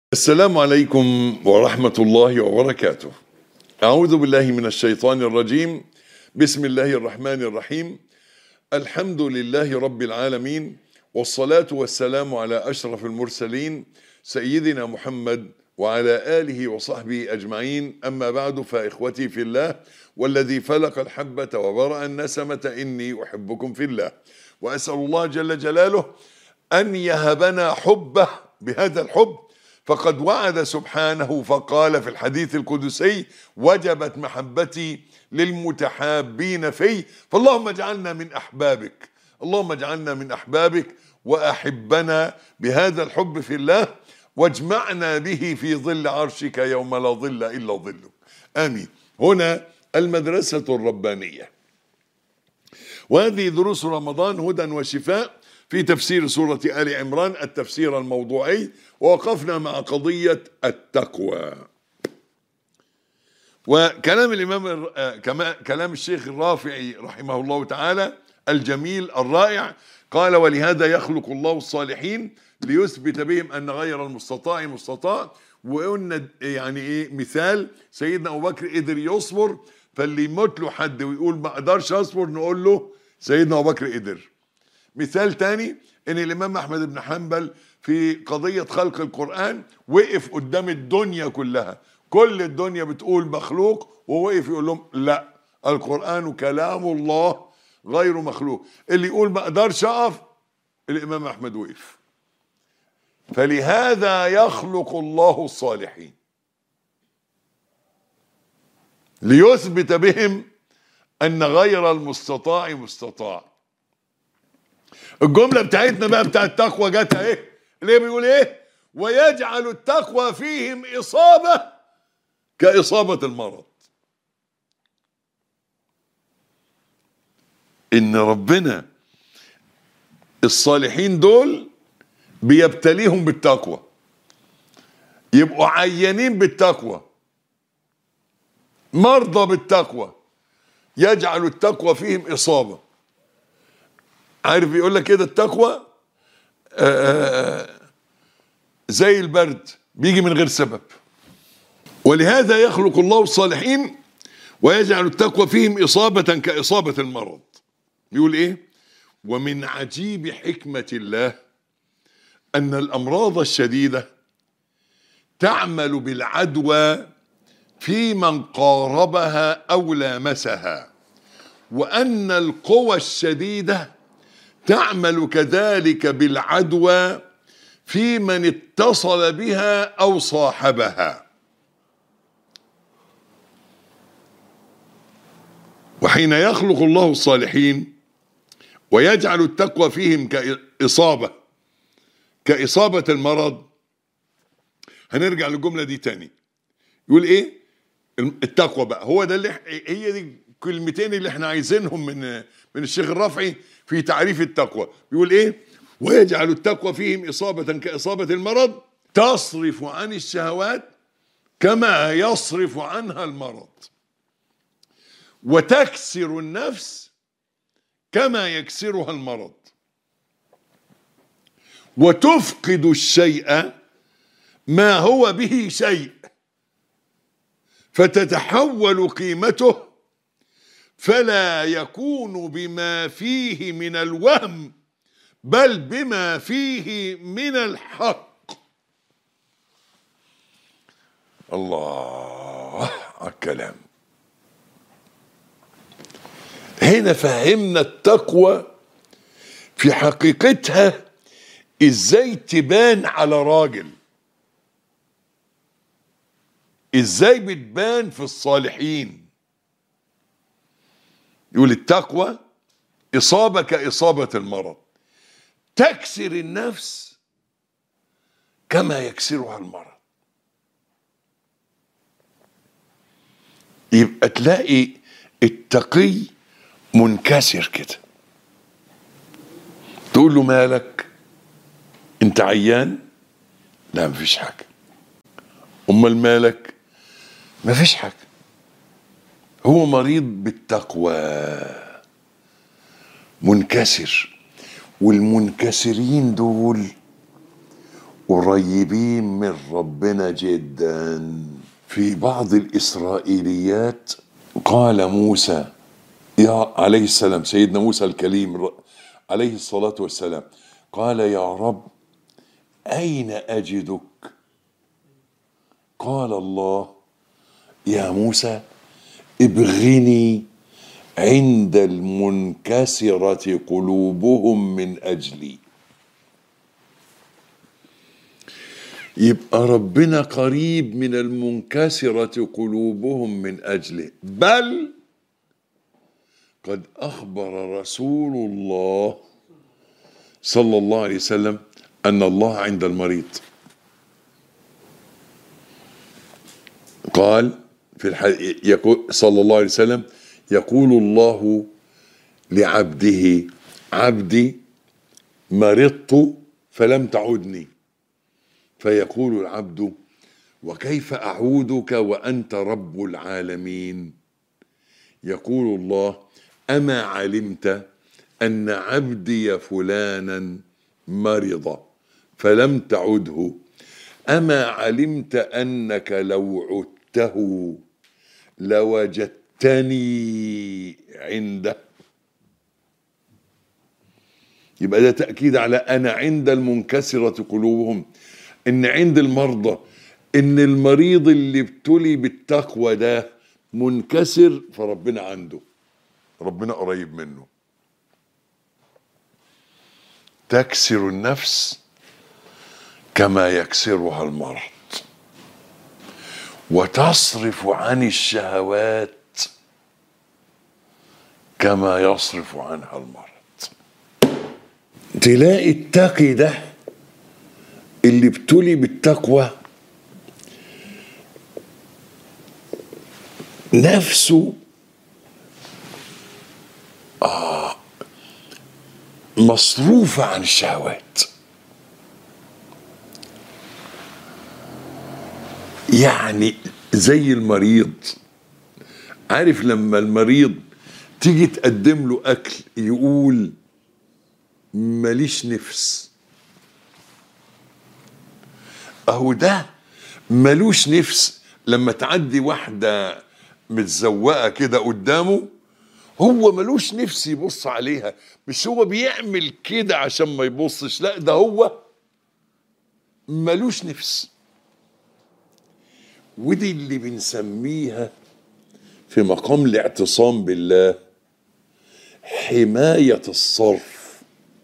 السلام عليكم ورحمة الله وبركاته. أعوذ بالله من الشيطان الرجيم. بسم الله الرحمن الرحيم. الحمد لله رب العالمين والصلاة والسلام على أشرف المرسلين سيدنا محمد وعلى آله وصحبه أجمعين أما بعد فإخوتي في الله والذي فلق الحبة وبرأ النسمة إني أحبكم في الله وأسأل الله جل جلاله أن يهبنا حبه بهذا الحب فقد وعد سبحانه فقال في الحديث القدسي وجبت محبتي للمتحابين في فاللهم اجعلنا من أحبابك اللهم اجعلنا من أحبابك وأحبنا بهذا الحب في الله واجمعنا به في ظل عرشك يوم لا ظل إلا ظلك آمين هنا المدرسة الربانية وهذه دروس رمضان هدى وشفاء في تفسير سورة آل عمران التفسير الموضوعي ووقفنا مع قضية التقوى وكلام الإمام كلام الشيخ الرافعي رحمه الله تعالى الجميل الرائع قال ولهذا يخلق الله الصالحين ليثبت بهم أن غير المستطاع مستطاع وقلنا يعني إيه مثال سيدنا أبو بكر قدر يصبر فاللي يموت له حد ويقول ما أقدرش أصبر نقول له سيدنا أبو بكر قدر مثال تاني ان الامام احمد بن حنبل في قضية خلق القرآن وقف قدام الدنيا كلها كل الدنيا بتقول مخلوق ووقف يقول لهم لا القرآن كلام الله غير مخلوق اللي يقول ما اقدرش اقف الامام احمد وقف فلهذا يخلق الله الصالحين ليثبت بهم ان غير المستطاع مستطاع الجملة بتاعتنا بقى بتاع التقوى جت اهي اللي بيقول ايه ويجعل التقوى فيهم إصابة كإصابة المرض إن ربنا الصالحين دول بيبتليهم بالتقوى يبقوا عيانين بالتقوى مرضى بالتقوى يجعل التقوى فيهم إصابة عارف يقول لك كده التقوى زي البرد بيجي من غير سبب ولهذا يخلق الله الصالحين ويجعل التقوى فيهم إصابة كإصابة المرض يقول إيه ومن عجيب حكمة الله أن الأمراض الشديدة تعمل بالعدوى في من قاربها أو لامسها وأن القوى الشديدة تعمل كذلك بالعدوى في من اتصل بها او صاحبها وحين يخلق الله الصالحين ويجعل التقوى فيهم كإصابة كإصابة المرض هنرجع للجملة دي تاني يقول ايه التقوى بقى هو ده اللي هي دي الكلمتين اللي احنا عايزينهم من من الشيخ الرافعي في تعريف التقوى بيقول ايه ويجعل التقوى فيهم إصابة كإصابة المرض تصرف عن الشهوات كما يصرف عنها المرض وتكسر النفس كما يكسرها المرض وتفقد الشيء ما هو به شيء فتتحول قيمته فلا يكون بما فيه من الوهم بل بما فيه من الحق الله على الكلام هنا فهمنا التقوى في حقيقتها ازاي تبان على راجل ازاي بتبان في الصالحين يقول التقوى إصابة كإصابة المرض تكسر النفس كما يكسرها المرض يبقى تلاقي التقي منكسر كده تقول له مالك انت عيان لا مفيش حاجة امال مالك مفيش حاجة هو مريض بالتقوى منكسر والمنكسرين دول قريبين من ربنا جدا في بعض الإسرائيليات قال موسى يا عليه السلام سيدنا موسى الكليم عليه الصلاة والسلام قال يا رب أين أجدك قال الله يا موسى ابغني عند المنكسرة قلوبهم من أجلي يبقى ربنا قريب من المنكسرة قلوبهم من أجله بل قد أخبر رسول الله صلى الله عليه وسلم أن الله عند المريض قال في الحديث يقول صلى الله عليه وسلم يقول الله لعبده عبدي مرضت فلم تعدني فيقول العبد وكيف اعودك وانت رب العالمين يقول الله اما علمت ان عبدي فلانا مرض فلم تعده اما علمت انك لو عدته لوجدتني عنده يبقى ده تاكيد على انا عند المنكسره قلوبهم ان عند المرضى ان المريض اللي ابتلي بالتقوى ده منكسر فربنا عنده ربنا قريب منه تكسر النفس كما يكسرها المرض وتصرف عن الشهوات كما يصرف عنها المرض تلاقي التقي ده اللي ابتلي بالتقوى نفسه آه مصروفة عن الشهوات يعني زي المريض عارف لما المريض تيجي تقدم له أكل يقول ماليش نفس اهو ده ملوش نفس لما تعدي واحدة متزوقة كده قدامه هو ملوش نفس يبص عليها مش هو بيعمل كده عشان ما يبصش لا ده هو ملوش نفس ودي اللي بنسميها في مقام الاعتصام بالله حماية الصرف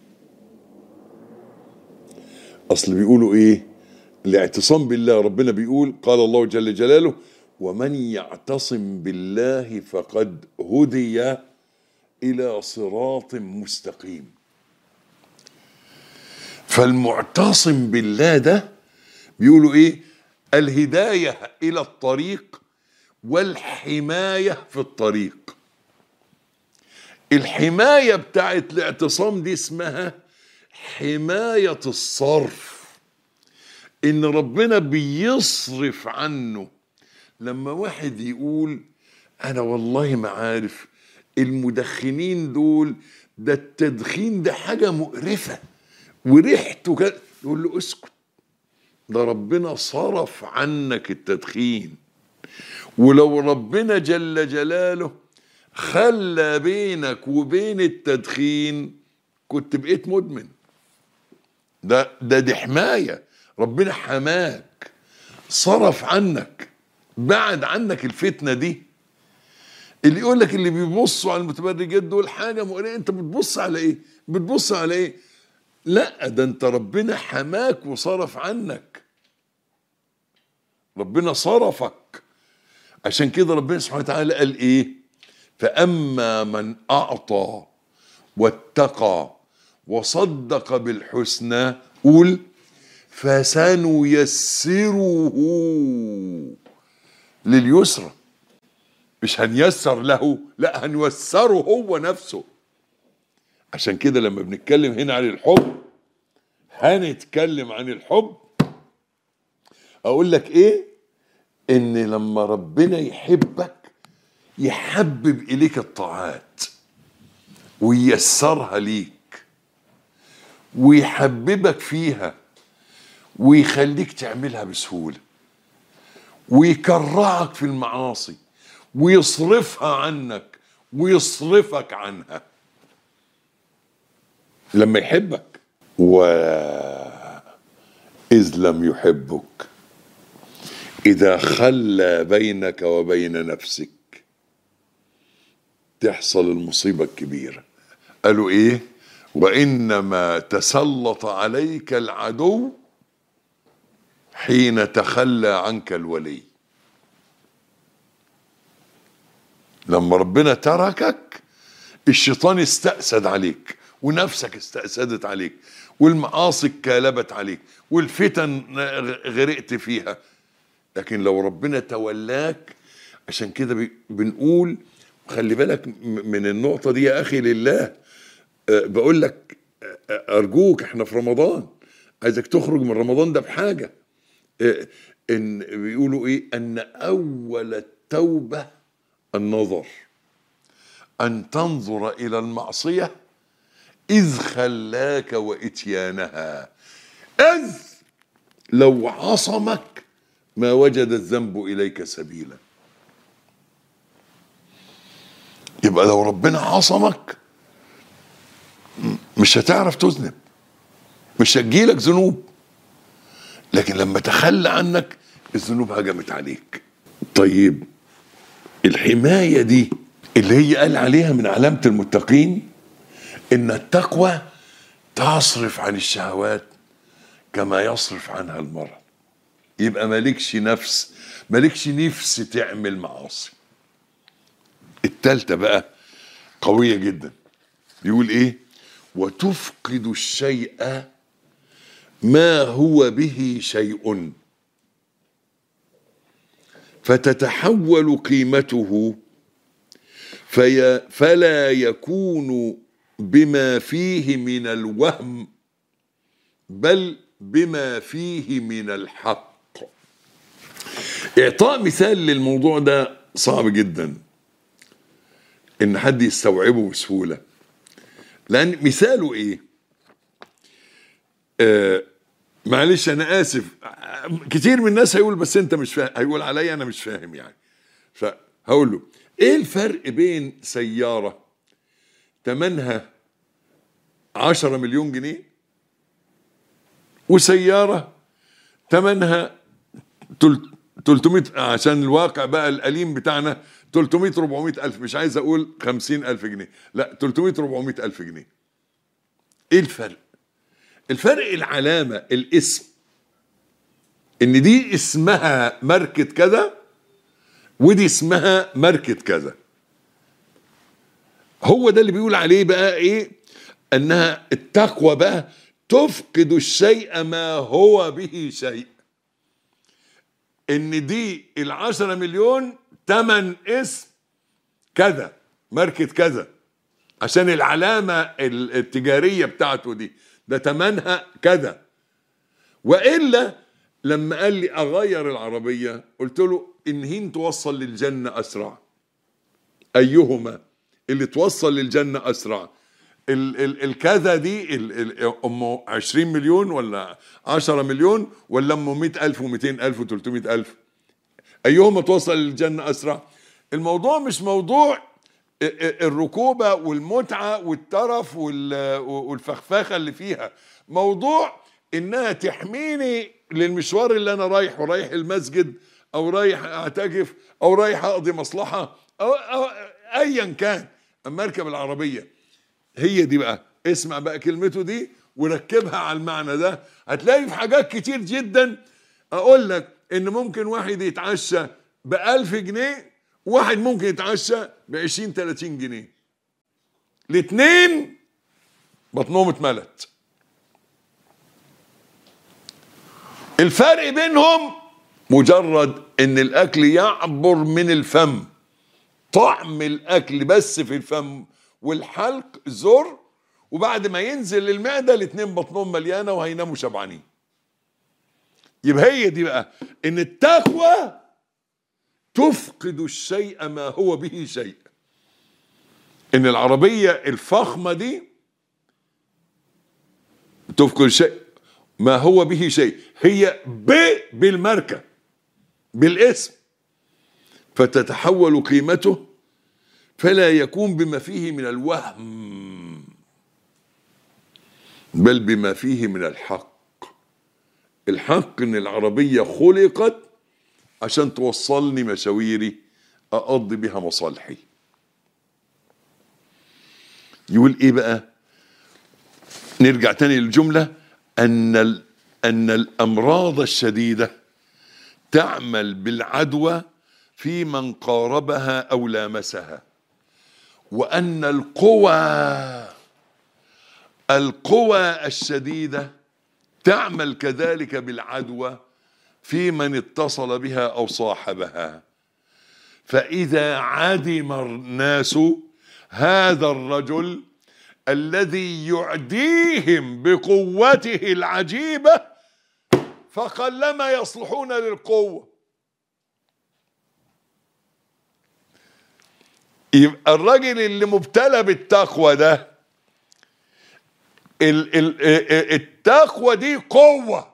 أصل بيقولوا إيه الاعتصام بالله ربنا بيقول قال الله جل جلاله ومن يعتصم بالله فقد هدي الى صراط مستقيم فالمعتصم بالله ده بيقولوا ايه الهدايه الى الطريق والحمايه في الطريق الحمايه بتاعت الاعتصام دي اسمها حمايه الصرف ان ربنا بيصرف عنه لما واحد يقول انا والله ما عارف المدخنين دول ده التدخين ده حاجه مقرفه وريحته كده يقول له اسكت ده ربنا صرف عنك التدخين ولو ربنا جل جلاله خلى بينك وبين التدخين كنت بقيت مدمن ده ده دي حمايه ربنا حماك صرف عنك بعد عنك الفتنه دي اللي يقول لك اللي بيبصوا على المتبرجات دول حاجه مقلقه انت بتبص على ايه؟ بتبص على ايه؟ لا ده انت ربنا حماك وصرف عنك ربنا صرفك عشان كده ربنا سبحانه وتعالى قال ايه؟ فاما من اعطى واتقى وصدق بالحسنى قول فسنيسره لليسرى مش هنيسر له لا هنيسره هو نفسه عشان كده لما بنتكلم هنا عن الحب هنتكلم عن الحب اقول لك ايه ان لما ربنا يحبك يحبب اليك الطاعات وييسرها ليك ويحببك فيها ويخليك تعملها بسهولة ويكرهك في المعاصي ويصرفها عنك ويصرفك عنها لما يحبك وإذ لم يحبك إذا خلى بينك وبين نفسك تحصل المصيبة الكبيرة قالوا إيه وإنما تسلط عليك العدو حين تخلى عنك الولي لما ربنا تركك الشيطان استأسد عليك ونفسك استأسدت عليك والمعاصي اتكالبت عليك والفتن غرقت فيها لكن لو ربنا تولاك عشان كده بي- بنقول خلي بالك م- من النقطة دي يا أخي لله أه، بقول لك أه، أرجوك احنا في رمضان عايزك تخرج من رمضان ده بحاجة أه، إن بيقولوا إيه أن أول التوبة النظر أن تنظر إلى المعصية إذ خلاك وإتيانها إذ لو عصمك ما وجد الذنب إليك سبيلا يبقى لو ربنا عصمك م- مش هتعرف تذنب مش هتجيلك ذنوب لكن لما تخلى عنك الذنوب هجمت عليك طيب الحماية دي اللي هي قال عليها من علامة المتقين إن التقوى تصرف عن الشهوات كما يصرف عنها المرض يبقى مالكش نفس مالكش نفس تعمل معاصي التالتة بقى قوية جدا يقول ايه وتفقد الشيء ما هو به شيء فتتحول قيمته في فلا يكون بما فيه من الوهم بل بما فيه من الحق اعطاء مثال للموضوع ده صعب جدا ان حد يستوعبه بسهوله لان مثاله ايه آه معلش انا اسف آه، كتير من الناس هيقول بس انت مش فاهم هيقول عليا انا مش فاهم يعني فهقول له ايه الفرق بين سياره تمنها 10 مليون جنيه وسياره تمنها تل- 300 عشان الواقع بقى الأليم بتاعنا 300 400 ألف مش عايز أقول 50 ألف جنيه لا 300 400 ألف جنيه إيه الفرق؟ الفرق العلامة الاسم إن دي اسمها ماركة كذا ودي اسمها ماركة كذا هو ده اللي بيقول عليه بقى إيه أنها التقوى بقى تفقد الشيء ما هو به شيء ان دي العشرة مليون تمن اسم كذا ماركة كذا عشان العلامة ال- التجارية بتاعته دي ده تمنها كذا وإلا لما قال لي أغير العربية قلت له إن هين توصل للجنة أسرع أيهما اللي توصل للجنة أسرع ال ال الكذا دي ال ال أمه 20 مليون ولا 10 مليون ولا أمه 100000 و200000 و300000 أيهما توصل للجنة أسرع الموضوع مش موضوع ا- ا- الركوبة والمتعة والترف وال- والفخفخة اللي فيها موضوع إنها تحميني للمشوار اللي أنا رايحه رايح المسجد أو رايح أعتكف أو رايح أقضي مصلحة أو, أو أيا كان أما أركب العربية هي دي بقى اسمع بقى كلمته دي وركبها على المعنى ده هتلاقي في حاجات كتير جدا اقول لك ان ممكن واحد يتعشى بألف جنيه واحد ممكن يتعشى بعشرين تلاتين جنيه الاتنين بطنهم اتملت الفرق بينهم مجرد ان الاكل يعبر من الفم طعم الاكل بس في الفم والحلق زر وبعد ما ينزل للمعده الاتنين بطنهم مليانه وهيناموا شبعانين يبقى هي دي بقى ان التقوى تفقد الشيء ما هو به شيء ان العربيه الفخمه دي تفقد الشيء ما هو به شيء هي ب بالماركة بالاسم فتتحول قيمته فلا يكون بما فيه من الوهم بل بما فيه من الحق الحق ان العربية خلقت عشان توصلني مشاويري اقضي بها مصالحي يقول ايه بقى نرجع تاني للجملة ان ال- ان الامراض الشديدة تعمل بالعدوى في من قاربها او لامسها وان القوى القوى الشديده تعمل كذلك بالعدوى في من اتصل بها او صاحبها فاذا عدم الناس هذا الرجل الذي يعديهم بقوته العجيبه فقلما يصلحون للقوه يبقى الراجل اللي مبتلى بالتقوى ده ال ال التقوى دي قوة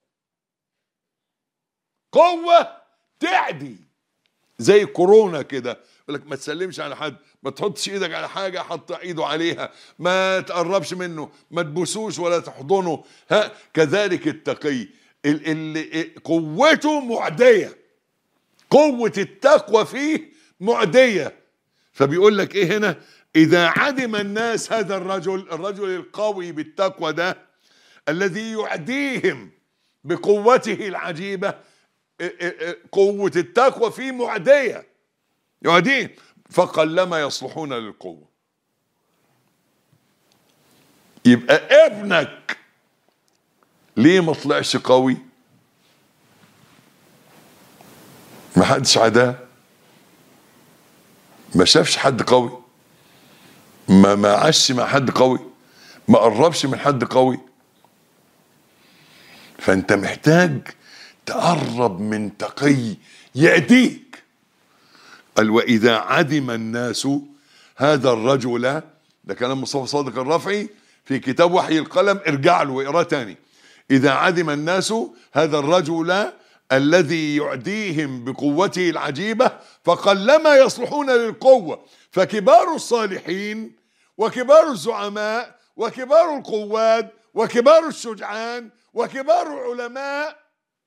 قوة تعدي زي كورونا كده يقول لك ما تسلمش على حد ما تحطش ايدك على حاجة حط ايده عليها ما تقربش منه ما تبوسوش ولا تحضنه ها كذلك التقي اللي قوته معدية قوة التقوى فيه معدية فبيقول لك ايه هنا اذا عدم الناس هذا الرجل الرجل القوي بالتقوى ده الذي يعديهم بقوته العجيبة قوة التقوى فيه معدية يعديهم فقلما يصلحون للقوة يبقى ابنك ليه ما طلعش قوي ما حدش عداه ما شافش حد قوي ما ما عاش مع حد قوي ما قربش من حد قوي فانت محتاج تقرب من تقي يأتيك قال وإذا عدم الناس هذا الرجل ده كلام مصطفى صادق الرفعي في كتاب وحي القلم ارجع له واقراه تاني إذا عدم الناس هذا الرجل الذي يعديهم بقوته العجيبة فقلما يصلحون للقوة فكبار الصالحين وكبار الزعماء وكبار القواد وكبار الشجعان وكبار العلماء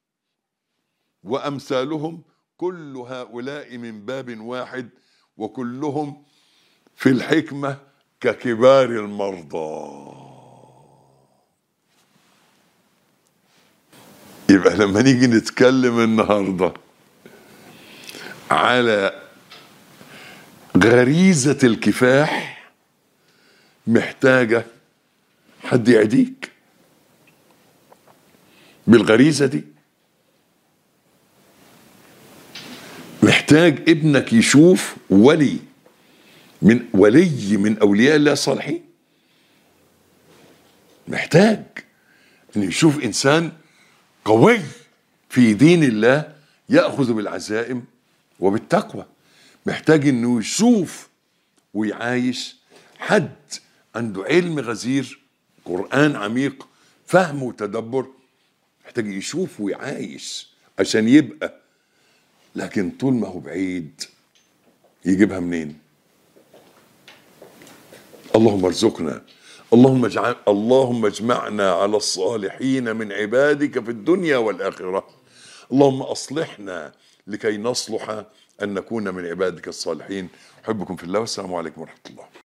وأمثالهم كل هؤلاء من باب واحد وكلهم في الحكمة ككبار المرضى يبقى لما نيجي نتكلم النهارده على غريزة الكفاح محتاجة حد يعديك بالغريزة دي محتاج ابنك يشوف ولي من ولي من أولياء الله الصالحين محتاج أن يشوف إنسان قوي في دين الله يأخذ بالعزائم وبالتقوى محتاج انه يشوف ويعايش حد عنده علم غزير قرآن عميق فهم وتدبر محتاج يشوف ويعايش عشان يبقى لكن طول ما هو بعيد يجيبها منين اللهم ارزقنا اللهم اجعل اللهم اجمعنا على الصالحين من عبادك في الدنيا والآخرة اللهم أصلحنا لكي نصلح أن نكون من عبادك الصالحين أحبكم في الله والسلام عليكم ورحمة الله